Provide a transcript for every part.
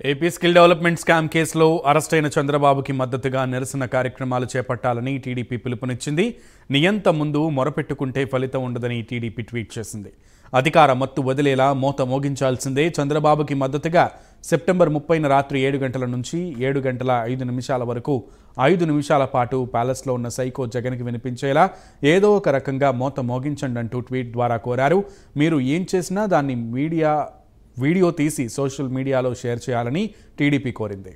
AP skill development scam కేసులో arrest అయిన చంద్రబాబుకి మద్దతుగా నిరసన కార్యక్రమాలు చేపట్టాలని టీడీపీ పిలుపునిచ్చింది నియంత ముందు మొరపెట్టుకుంటే ఫలితం ఉండదని టీడీపీ ట్వీట్ చేసింది అధికార మత్తు వదిలేలా మోత మోగించాల్సిందే చంద్రబాబుకి మద్దతుగా సెప్టెంబర్ ముప్పైన రాత్రి ఏడు గంటల నుంచి ఏడు గంటల ఐదు నిమిషాల వరకు ఐదు నిమిషాల పాటు ప్యాలెస్లో ఉన్న సైకో జగన్కి వినిపించేలా ఏదో ఒక రకంగా మోత మోగించండి అంటూ ట్వీట్ ద్వారా కోరారు మీరు ఏం చేసినా దాన్ని మీడియా వీడియో తీసి సోషల్ మీడియాలో షేర్ చేయాలని టీడీపీ కోరింది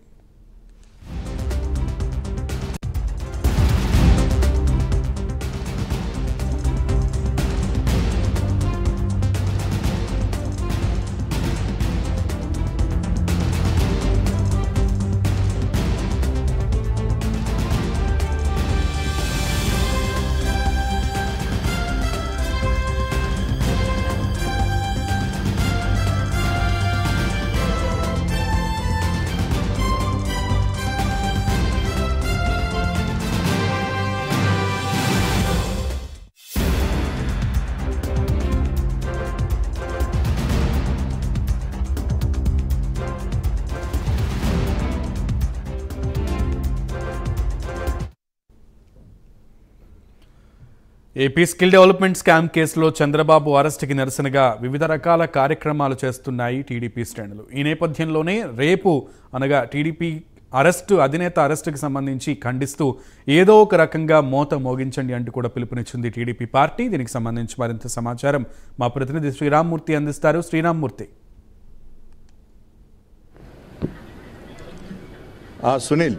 ఏపీ స్కిల్ డెవలప్మెంట్ స్కామ్ కేసులో చంద్రబాబు అరెస్టుకి నిరసనగా వివిధ రకాల కార్యక్రమాలు చేస్తున్నాయి టీడీపీ శ్రేణులు ఈ నేపథ్యంలోనే రేపు అనగా టీడీపీ అరెస్టు అధినేత అరెస్టుకి సంబంధించి ఖండిస్తూ ఏదో ఒక రకంగా మోత మోగించండి అంటూ కూడా పిలుపునిచ్చింది టీడీపీ పార్టీ దీనికి సంబంధించి మరింత సమాచారం మా ప్రతినిధి శ్రీరామ్మూర్తి అందిస్తారు శ్రీరామ్మూర్తి ఆ, సునీల్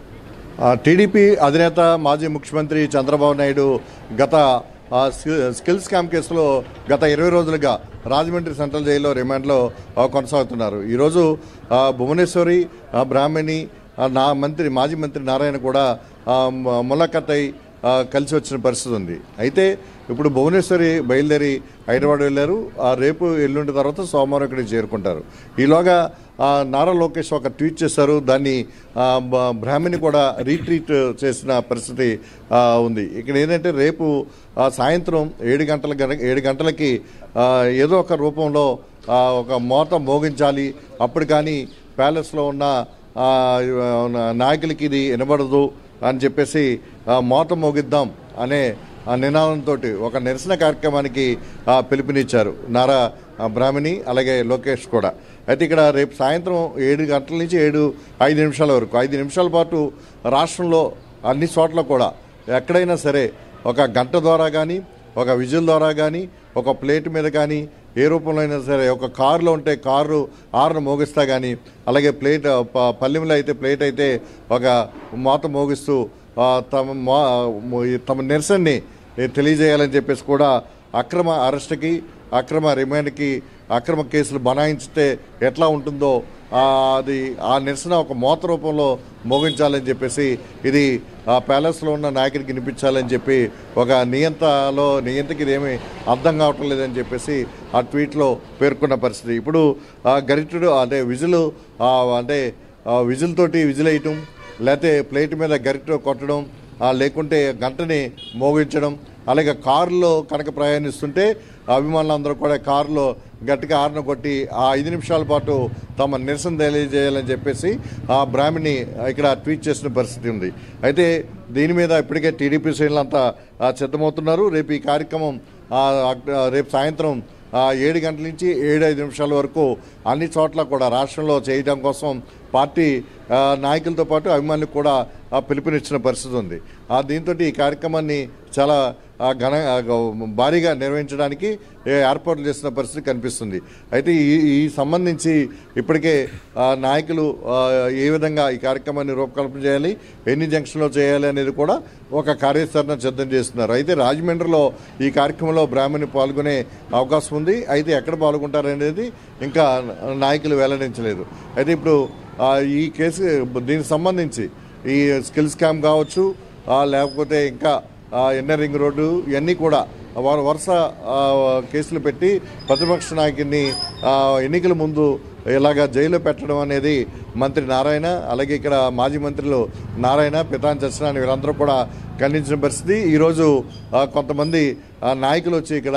ఆ, టీడీపీ అధినేత మాజీ ముఖ్యమంత్రి చంద్రబాబు నాయుడు గత ఆ, స్కి- స్కిల్ స్కామ్ కేసులో గత ఇరవై రోజులుగా రాజమండ్రి సెంట్రల్ జైల్లో రిమాండ్లో ఆ, కొనసాగుతున్నారు ఈరోజు ఆ, భువనేశ్వరి ఆ, బ్రాహ్మణి ఆ, నా మంత్రి మాజీ మంత్రి నారాయణ కూడా ఆ, మ- ములాఖత్ అయి ఆ, కలిసి వచ్చిన పరిస్థితి ఉంది అయితే ఇప్పుడు భువనేశ్వరి బయలుదేరి హైదరాబాద్ వెళ్ళారు ఆ రేపు ఎల్లుండి తర్వాత సోమవారం ఇక్కడికి చేరుకుంటారు ఈలోగా ఆ, నారా లోకేష్ ఒక ట్వీట్ చేశారు దాన్ని ఆ, బ- బ్రాహ్మణి కూడా రీట్వీట్ చేసిన పరిస్థితి ఆ, ఉంది ఇక్కడ ఏంటంటే రేపు ఆ, సాయంత్రం ఏడు గంటల గన- ఏడు గంటలకి ఆ, ఏదో ఒక రూపంలో ఆ, ఒక మోత మోగించాలి అప్పుడు కానీ ప్యాలెస్లో ఉన్న ఆ, ఉన్న నాయకులకి ఇది వినబడదు అని చెప్పేసి ఆ, మోత మోగిద్దాం అనే ఆ నినాదంతో ఒక నిరసన కార్యక్రమానికి ఆ, పిలుపునిచ్చారు నారా ఆ, బ్రాహ్మణి అలాగే లోకేష్ కూడా అయితే ఇక్కడ రేపు సాయంత్రం ఏడు గంటల నుంచి ఏడు ఐదు నిమిషాల వరకు ఐదు నిమిషాల పాటు రాష్ట్రంలో అన్ని చోట్ల కూడా ఎక్కడైనా సరే ఒక గంట ద్వారా కానీ ఒక విజిల్ ద్వారా కానీ ఒక ప్లేట్ మీద కానీ ఏ రూపంలో అయినా సరే ఒక కారులో ఉంటే కారు ఆరును మోగిస్తా కానీ అలాగే ప్లేట్ ప- పల్లెంలో అయితే ప్లేట్ అయితే ఒక మోత మోగిస్తూ ఆ, తమ మో- మో- తమ నిరసనని తెలియజేయాలని చెప్పేసి కూడా అక్రమ అరెస్ట్కి అక్రమ రిమాండ్కి అక్రమ కేసులు బనాయించితే ఎట్లా ఉంటుందో ఆ, అది ఆ నిరసన ఒక మోత రూపంలో మోగించాలని చెప్పేసి ఇది ఆ ప్యాలెస్లో ఉన్న నాయకుడికి వినిపించాలని చెప్పి ఒక నియంతలో నియంతకి ఇదేమీ అర్థం కావటం లేదని చెప్పేసి ఆ ట్వీట్లో పేర్కొన్న పరిస్థితి ఇప్పుడు ఆ గరిటెడు అంటే విజులు ఆ, అంటే ఆ విజిల్ తోటి విజిల్ వేయటం లేకపోతే ప్లేట్ మీద గరిటె కొట్టడం ఆ, లేకుంటే గంటని మోగించడం అలాగే కారులో కనుక ప్రయాణిస్తుంటే అభిమానులందరూ కూడా కారులో గట్టిగా ఆరున కొట్టి ఆ ఐదు నిమిషాల పాటు తమ నిరసన తెలియజేయాలని చెప్పేసి ఆ బ్రాహ్మణి ఇక్కడ ట్వీట్ చేసిన పరిస్థితి ఉంది అయితే దీని మీద ఇప్పటికే టీడీపీ శ్రేణులంతా ఆ, సిద్ధమవుతున్నారు రేపు ఈ కార్యక్రమం ఆ, అక్- రేపు సాయంత్రం ఆ, ఏడు గంటల నుంచి ఏడు ఐదు నిమిషాల వరకు అన్ని చోట్ల కూడా రాష్ట్రంలో చేయడం కోసం పార్టీ ఆ, నాయకులతో పాటు అభిమానులకు కూడా ఆ, పిలుపునిచ్చిన పరిస్థితి ఉంది ఆ దీంతో ఈ కార్యక్రమాన్ని చాలా ఆ, ఘన ఆ, గ- భారీగా నిర్వహించడానికి ఏ ఏర్పాట్లు చేసిన పరిస్థితి కనిపిస్తుంది అయితే ఈ ఈ సంబంధించి ఇప్పటికే ఆ, నాయకులు ఆ, ఏ విధంగా ఈ కార్యక్రమాన్ని రూపకల్పన చేయాలి ఎన్ని జంక్షన్లో చేయాలి అనేది కూడా ఒక కార్యాచరణ సిద్ధం చేస్తున్నారు అయితే రాజమండ్రిలో ఈ కార్యక్రమంలో బ్రాహ్మణి పాల్గొనే అవకాశం ఉంది అయితే ఎక్కడ పాల్గొంటారనేది ఇంకా నాయకులు వెల్లడించలేదు అయితే ఇప్పుడు ఆ, ఈ కేసు దీనికి సంబంధించి ఈ స్కిల్ స్కామ్ కావచ్చు ఆ, లేకపోతే ఇంకా ఆ, ఎన్ఆర్ రింగ్ రోడ్డు ఇవన్నీ కూడా వారు వరుస ఆ, కేసులు పెట్టి ప్రతిపక్ష నాయకుడిని ఆ, ఎన్నికల ముందు ఇలాగా జైల్లో పెట్టడం అనేది మంత్రి నారాయణ అలాగే ఇక్కడ మాజీ మంత్రులు నారాయణ పితాన్ చర్చన వీళ్ళందరూ కూడా ఖండించిన పరిస్థితి ఈరోజు ఆ, కొంతమంది ఆ, నాయకులు వచ్చి ఇక్కడ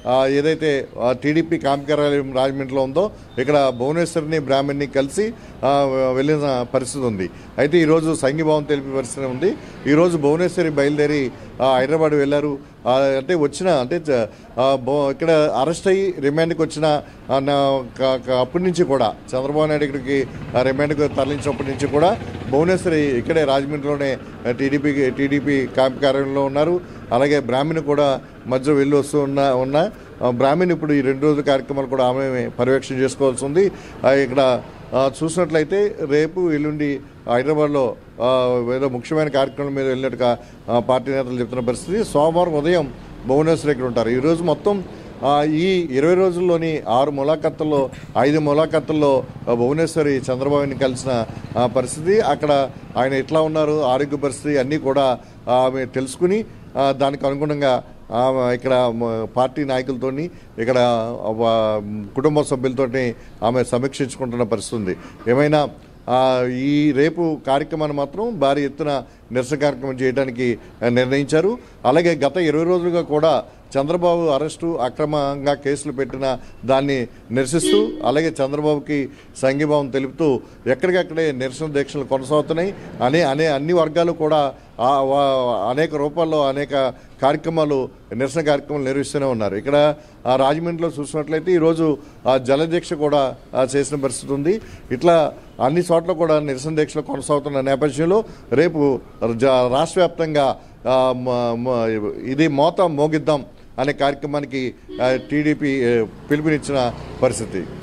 ఆ, ఏదైతే ఆ, టీడీపీ క్యాంప్ కార్యాలయం రాజమండ్రిలో ఉందో ఇక్కడ భువనేశ్వరిని బ్రాహ్మణ్ని కలిసి ఆ, వెళ్ళిన పరిస్థితి ఉంది అయితే ఈరోజు సంఘీభావం తెలిపే పరిస్థితి ఉంది ఈరోజు భువనేశ్వరి బయలుదేరి ఆ, హైదరాబాద్ వెళ్ళారు ఆ, అంటే వచ్చిన అంటే చ- ఆ, బో- ఇక్కడ అరెస్ట్ అయ్యి రిమాండ్కి వచ్చిన ఆ, నా- క- క- అప్పటి నుంచి కూడా చంద్రబాబు నాయుడు ఇక్కడికి ఆ, రిమాండ్కి తరలించినప్పటి నుంచి కూడా భువనేశ్వరి ఇక్కడే రాజమండ్రిలోనే టీడీపీ టీడీపీ క్యాంప్ కార్యాలయంలో ఉన్నారు అలాగే బ్రాహ్మణి కూడా మధ్య వెళ్ళి వస్తూ ఉన్న ఉన్న ఆ, బ్రాహ్మణి ఇప్పుడు ఈ రెండు రోజుల కార్యక్రమాలు కూడా ఆమె పర్యవేక్షణ చేసుకోవాల్సి ఉంది ఆ, ఇక్కడ ఆ, చూసినట్లయితే రేపు ఎల్లుండి హైదరాబాద్లో ఆ, ఏదో ముఖ్యమైన కార్యక్రమం మీద వెళ్ళినట్టుగా ఆ, పార్టీ నేతలు చెప్తున్న పరిస్థితి సోమవారం ఉదయం భువనేశ్వర్ ఇక్కడ ఉంటారు ఈరోజు మొత్తం ఆ, ఈ ఇరవై రోజుల్లోని ఆరు ములాఖత్తుల్లో ఐదు ములాఖత్తుల్లో ఆ, భువనేశ్వరి చంద్రబాబుని కలిసిన ఆ, పరిస్థితి అక్కడ ఆయన ఎట్లా ఉన్నారు ఆరోగ్య పరిస్థితి అన్నీ కూడా ఆమె తెలుసుకుని ఆ, దానికి అనుగుణంగా ఆ, ఇక్కడ మ- పార్టీ నాయకులతోని ఇక్కడ ఆ, కుటుంబ సభ్యులతోటి ఆమె సమీక్షించుకుంటున్న పరిస్థితి ఉంది ఏమైనా ఆ, ఈ రేపు కార్యక్రమాన్ని మాత్రం భారీ ఎత్తున నిరసన కార్యక్రమం చేయడానికి ఆ, నిర్ణయించారు అలాగే గత ఇరవై రోజులుగా కూడా చంద్రబాబు అరెస్టు అక్రమంగా కేసులు పెట్టిన దాన్ని నిరసిస్తూ అలాగే చంద్రబాబుకి సంఘీభావం తెలుపుతూ ఎక్కడికక్కడే నిరసన దీక్షలు కొనసాగుతున్నాయి అనే అనే అన్ని వర్గాలు కూడా ఆ వా- అనేక రూపాల్లో అనేక కార్యక్రమాలు నిరసన కార్యక్రమాలు నిర్వహిస్తూనే ఉన్నారు ఇక్కడ ఆ రాజమండ్రిలో చూసినట్లయితే ఈరోజు ఆ జలదీక్ష కూడా ఆ, చేసిన పరిస్థితి ఉంది ఇట్లా అన్ని చోట్ల కూడా నిరసన దీక్షలు కొనసాగుతున్న నేపథ్యంలో రేపు జ- రాష్ట్ర వ్యాప్తంగా ఆ, మ- మ- ఇది మోత మోగిద్దాం అనే కార్యక్రమానికి టీడీపీ పిలుపునిచ్చిన పరిస్థితి